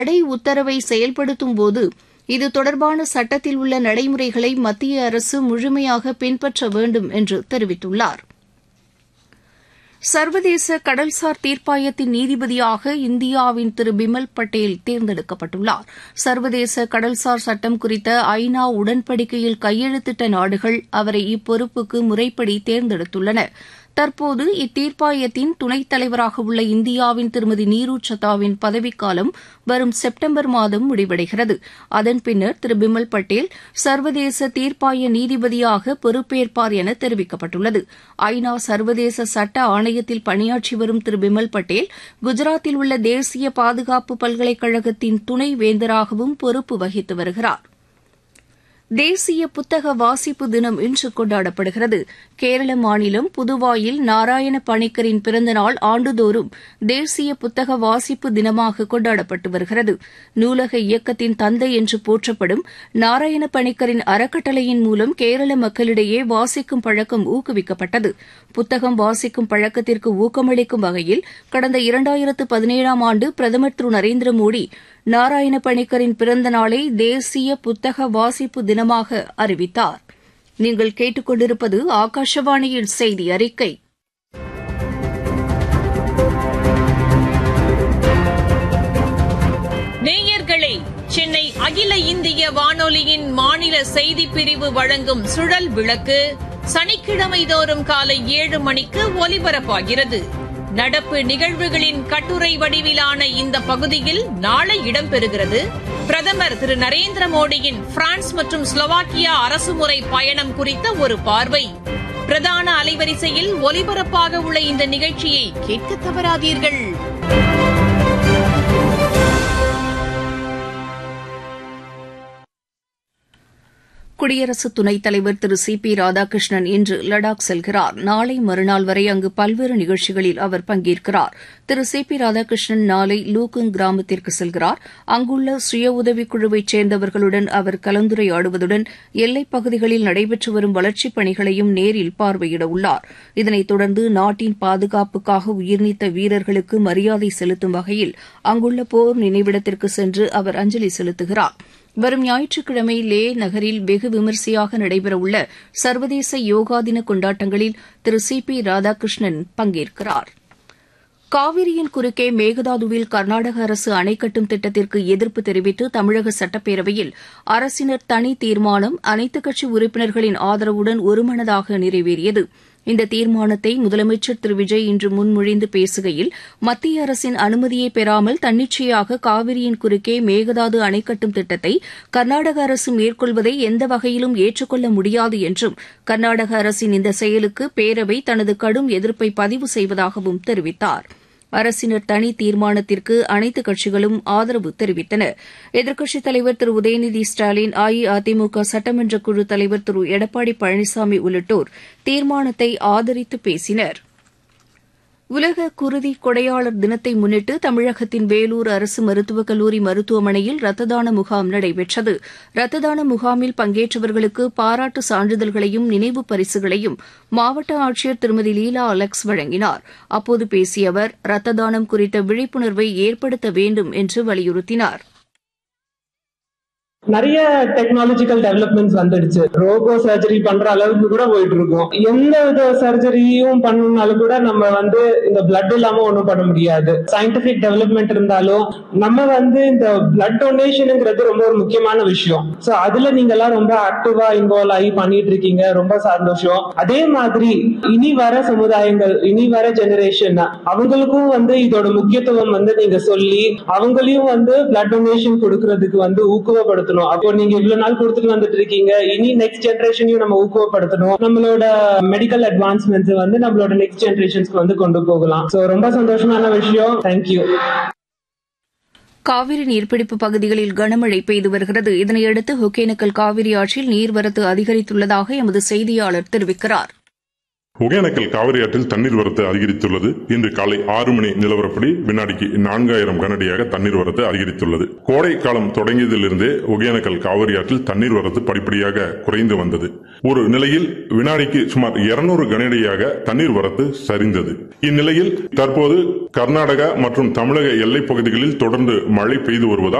தடை உத்தரவை செயல்படுத்தும் போது இது தொடர்பான சட்டத்தில் உள்ள நடைமுறைகளை மத்திய அரசு முழுமையாக பின்பற்ற வேண்டும் என்று தெரிவித்துள்ளார் சர்வதேச கடல்சார் தீர்ப்பாயத்தின் நீதிபதியாக இந்தியாவின் திரு பிமல் பட்டேல் தேர்ந்தெடுக்கப்பட்டுள்ளார் சர்வதேச கடல்சார் சட்டம் குறித்த ஐநா உடன்படிக்கையில் கையெழுத்திட்ட நாடுகள் அவரை இப்பொறுப்புக்கு முறைப்படி தேர்ந்தெடுத்துள்ளன தற்போது இத்தீர்ப்பாயத்தின் துணைத் தலைவராக உள்ள இந்தியாவின் திருமதி நீரு சத்தாவின் பதவிக்காலம் வரும் செப்டம்பர் மாதம் முடிவடைகிறது அதன் பின்னர் திரு பிமல் பட்டேல் சர்வதேச தீர்ப்பாய நீதிபதியாக பொறுப்பேற்பார் என தெரிவிக்கப்பட்டுள்ளது ஐநா சர்வதேச சட்ட ஆணையத்தில் பணியாற்றி வரும் திரு பிமல் பட்டேல் குஜராத்தில் உள்ள தேசிய பாதுகாப்பு பல்கலைக்கழகத்தின் துணை வேந்தராகவும் பொறுப்பு வகித்து வருகிறார் தேசிய புத்தக வாசிப்பு தினம் இன்று கொண்டாடப்படுகிறது கேரள மாநிலம் புதுவாயில் நாராயண பணிக்கரின் பிறந்தநாள் ஆண்டுதோறும் தேசிய புத்தக வாசிப்பு தினமாக கொண்டாடப்பட்டு வருகிறது நூலக இயக்கத்தின் தந்தை என்று போற்றப்படும் நாராயண பணிக்கரின் அறக்கட்டளையின் மூலம் கேரள மக்களிடையே வாசிக்கும் பழக்கம் ஊக்குவிக்கப்பட்டது புத்தகம் வாசிக்கும் பழக்கத்திற்கு ஊக்கமளிக்கும் வகையில் கடந்த இரண்டாயிரத்து பதினேழாம் ஆண்டு பிரதமர் திரு நரேந்திர மோடி நாராயண பணிக்கரின் பிறந்த நாளை தேசிய புத்தக வாசிப்பு தினமாக அறிவித்தார் நீங்கள் கேட்டுக்கொண்டிருப்பது ஆகாஷவாணியின் செய்தி அறிக்கை நேயர்களே சென்னை அகில இந்திய வானொலியின் மாநில செய்திப் பிரிவு வழங்கும் சுழல் விளக்கு சனிக்கிழமை தோறும் காலை ஏழு மணிக்கு ஒலிபரப்பாகிறது நடப்பு நிகழ்வுகளின் கட்டுரை வடிவிலான இந்த பகுதியில் நாளை இடம்பெறுகிறது பிரதமர் திரு நரேந்திர மோடியின் பிரான்ஸ் மற்றும் ஸ்லோவாக்கியா அரசுமுறை பயணம் குறித்த ஒரு பார்வை பிரதான அலைவரிசையில் ஒலிபரப்பாக உள்ள இந்த நிகழ்ச்சியை கேட்க தவறாதீர்கள் குடியரசு துணைத் தலைவர் திரு சி பி ராதாகிருஷ்ணன் இன்று லடாக் செல்கிறார் நாளை மறுநாள் வரை அங்கு பல்வேறு நிகழ்ச்சிகளில் அவர் பங்கேற்கிறார் திரு சி பி ராதாகிருஷ்ணன் நாளை லூகுங் கிராமத்திற்கு செல்கிறார் அங்குள்ள சுய உதவிக் குழுவைச் சேர்ந்தவர்களுடன் அவர் கலந்துரையாடுவதுடன் எல்லைப் பகுதிகளில் நடைபெற்று வரும் வளர்ச்சிப் பணிகளையும் நேரில் பார்வையிட உள்ளார் இதனைத் தொடர்ந்து நாட்டின் பாதுகாப்புக்காக உயிர்நீத்த வீரர்களுக்கு மரியாதை செலுத்தும் வகையில் அங்குள்ள போர் நினைவிடத்திற்கு சென்று அவர் அஞ்சலி செலுத்துகிறார் வரும் ஞாயிற்றுக்கிழமை லே நகரில் வெகு விமரிசையாக நடைபெறவுள்ள சர்வதேச யோகா தின கொண்டாட்டங்களில் திரு சி பி ராதாகிருஷ்ணன் பங்கேற்கிறார் காவிரியின் குறுக்கே மேகதாதுவில் கர்நாடக அரசு அணை கட்டும் திட்டத்திற்கு எதிர்ப்பு தெரிவித்து தமிழக சட்டப்பேரவையில் அரசினர் தனி தீர்மானம் அனைத்துக் கட்சி உறுப்பினர்களின் ஆதரவுடன் ஒருமனதாக நிறைவேறியது இந்த தீர்மானத்தை முதலமைச்சர் திரு விஜய் இன்று முன்மொழிந்து பேசுகையில் மத்திய அரசின் அனுமதியை பெறாமல் தன்னிச்சையாக காவிரியின் குறுக்கே மேகதாது அணை கட்டும் திட்டத்தை கர்நாடக அரசு மேற்கொள்வதை எந்த வகையிலும் ஏற்றுக்கொள்ள முடியாது என்றும் கர்நாடக அரசின் இந்த செயலுக்கு பேரவை தனது கடும் எதிர்ப்பை பதிவு செய்வதாகவும் தெரிவித்தாா் அரசினர் தனி தீர்மானத்திற்கு அனைத்துக் கட்சிகளும் ஆதரவு தெரிவித்தன எதிர்க்கட்சித் தலைவர் திரு உதயநிதி ஸ்டாலின் அஇஅதிமுக சட்டமன்ற குழு தலைவர் திரு எடப்பாடி பழனிசாமி உள்ளிட்டோர் தீர்மானத்தை ஆதரித்து பேசினர் உலக குருதி கொடையாளர் தினத்தை முன்னிட்டு தமிழகத்தின் வேலூர் அரசு மருத்துவக் கல்லூரி மருத்துவமனையில் ரத்த தான முகாம் நடைபெற்றது ரத்த தான முகாமில் பங்கேற்றவர்களுக்கு பாராட்டு சான்றிதழ்களையும் நினைவு பரிசுகளையும் மாவட்ட ஆட்சியர் திருமதி லீலா அலெக்ஸ் வழங்கினார் அப்போது பேசிய அவர் ரத்த தானம் குறித்த விழிப்புணர்வை ஏற்படுத்த வேண்டும் என்று வலியுறுத்தினார் நிறைய டெக்னாலஜிக்கல் டெவலப்மெண்ட்ஸ் வந்துடுச்சு ரோபோ சர்ஜரி பண்ற அளவுக்கு கூட போயிட்டு இருக்கோம் எந்த வித சர்ஜரியும் பண்ணனாலும் கூட நம்ம வந்து இந்த பிளட் இல்லாம ஒண்ணும் பண்ண முடியாது சயின்டிபிக் டெவலப்மெண்ட் இருந்தாலும் நம்ம வந்து இந்த பிளட் டொனேஷனுங்கிறது ரொம்ப ஒரு முக்கியமான விஷயம் சோ அதுல நீங்க எல்லாம் ரொம்ப ஆக்டிவா இன்வால்வ் ஆகி பண்ணிட்டு இருக்கீங்க ரொம்ப சந்தோஷம் அதே மாதிரி இனி வர சமுதாயங்கள் இனி வர ஜெனரேஷன் அவங்களுக்கும் வந்து இதோட முக்கியத்துவம் வந்து நீங்க சொல்லி அவங்களையும் வந்து பிளட் டொனேஷன் கொடுக்கறதுக்கு வந்து ஊக்குவப்படுத்தணும் ஊக்குவப்படுத்தணும் அப்போ நீங்க இவ்வளவு நாள் கொடுத்துட்டு வந்துட்டு இருக்கீங்க இனி நெக்ஸ்ட் ஜெனரேஷனையும் நம்ம ஊக்குவப்படுத்தணும் நம்மளோட மெடிக்கல் அட்வான்ஸ்மெண்ட்ஸ் வந்து நம்மளோட நெக்ஸ்ட் ஜெனரேஷன்ஸ்க்கு வந்து கொண்டு போகலாம் சோ ரொம்ப சந்தோஷமான விஷயம் தேங்க்யூ காவிரி நீர்பிடிப்பு பகுதிகளில் கனமழை பெய்து வருகிறது இதனையடுத்து ஒகேனக்கல் காவிரி ஆற்றில் நீர்வரத்து அதிகரித்துள்ளதாக எமது செய்தியாளர் தெரிவிக்கிறார் ஒகேனக்கல் காவிரி ஆற்றில் தண்ணீர் வரத்து அதிகரித்துள்ளது இன்று காலை ஆறு மணி நிலவரப்படி வினாடிக்கு நான்காயிரம் கனடியாக தண்ணீர் வரத்து அதிகரித்துள்ளது கோடை காலம் தொடங்கியதிலிருந்தே ஒகேனக்கல் காவிரி ஆற்றில் தண்ணீர் வரத்து படிப்படியாக குறைந்து வந்தது ஒரு நிலையில் வினாடிக்கு சுமார் இருநூறு கனடியாக தண்ணீர் வரத்து சரிந்தது இந்நிலையில் தற்போது கர்நாடகா மற்றும் தமிழக எல்லைப் பகுதிகளில் தொடர்ந்து மழை பெய்து வருவதால்